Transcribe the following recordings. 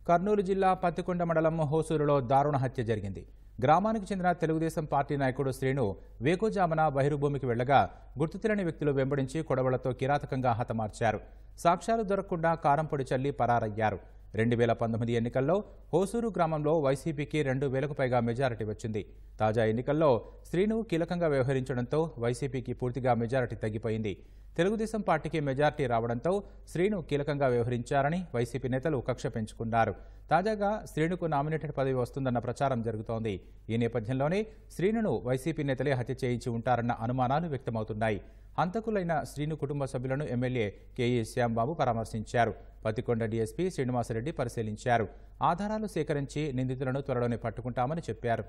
కర్నూలు జిల్లా పత్తికొండ మండలం హోసూరులో దారుణ హత్య జరిగింది గ్రామానికి చెందిన తెలుగుదేశం పార్టీ నాయకుడు శ్రీను వేకుజామున బహిర్భూమికి వెళ్లగా గుర్తు తెలియని వ్యక్తులు వెంబడించి కొడవలతో కిరాతకంగా హతమార్చారు సాక్ష్యాలు దొరకకుండా కారం పొడి చల్లి పరారయ్యారు రెండు వేల పంతొమ్మిది ఎన్నికల్లో హోసూరు గ్రామంలో వైసీపీకి రెండు వేలకు పైగా మెజారిటీ వచ్చింది తాజా ఎన్నికల్లో శ్రీను కీలకంగా వ్యవహరించడంతో వైసీపీకి పూర్తిగా మెజారిటీ తగ్గిపోయింది తెలుగుదేశం పార్టీకి మెజారిటీ రావడంతో శ్రీను కీలకంగా వ్యవహరించారని వైసీపీ నేతలు కక్ష పెంచుకున్నారు తాజాగా శ్రీనుకు నామినేటెడ్ పదవి వస్తుందన్న ప్రచారం జరుగుతోంది ఈ నేపథ్యంలోనే శ్రీనును వైసీపీ నేతలే హత్య చేయించి ఉంటారన్న అనుమానాలు వ్యక్తమవుతున్నాయి హంతకులైన శ్రీను కుటుంబ సభ్యులను ఎమ్మెల్యే కేఈ శ్యాంబాబు పరామర్శించారు పత్తికొండ డీఎస్పీ శ్రీనివాసరెడ్డి పరిశీలించారు ఆధారాలు సేకరించి నిందితులను త్వరలోనే పట్టుకుంటామని చెప్పారు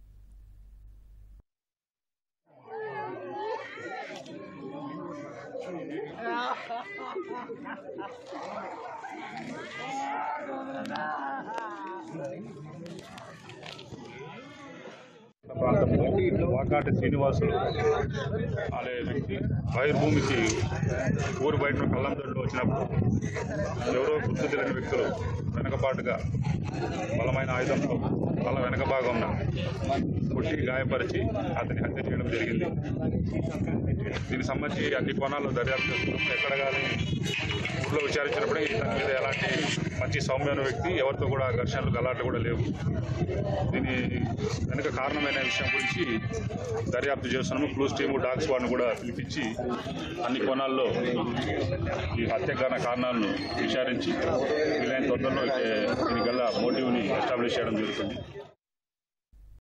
ప్రాంతంలో వాకాటి శ్రీనివాసులు అనే వ్యక్తి బహిర్భూమికి ఊరు బయట కళ్ళందరిలో వచ్చినప్పుడు ఎవరో గుర్తు తెలియని వ్యక్తులు వెనకపాటుగా బలమైన ఆయుధంతో తల వెనక భాగంన కొట్టి గాయపరిచి అతని హత్య చేయడం జరిగింది దీనికి సంబంధించి అన్ని కోణాల్లో దర్యాప్తు చేస్తున్నాం ఎక్కడ కానీ ఊళ్ళో విచారించినప్పుడు ఇతని మీద ఎలాంటి మంచి సౌమ్యమైన వ్యక్తి ఎవరితో కూడా ఘర్షణలు గలాట్లు కూడా లేవు దీని వెనుక కారణమైన విషయం గురించి దర్యాప్తు చేస్తున్నాము క్లూస్ టీము డాగ్స్ వాడిని కూడా పిలిపించి అన్ని కోణాల్లో ఈ హత్యకారణ కారణాలను విచారించి వీలైన తొందరలో దీని గల మోటివ్ని ఎస్టాబ్లిష్ చేయడం జరుగుతుంది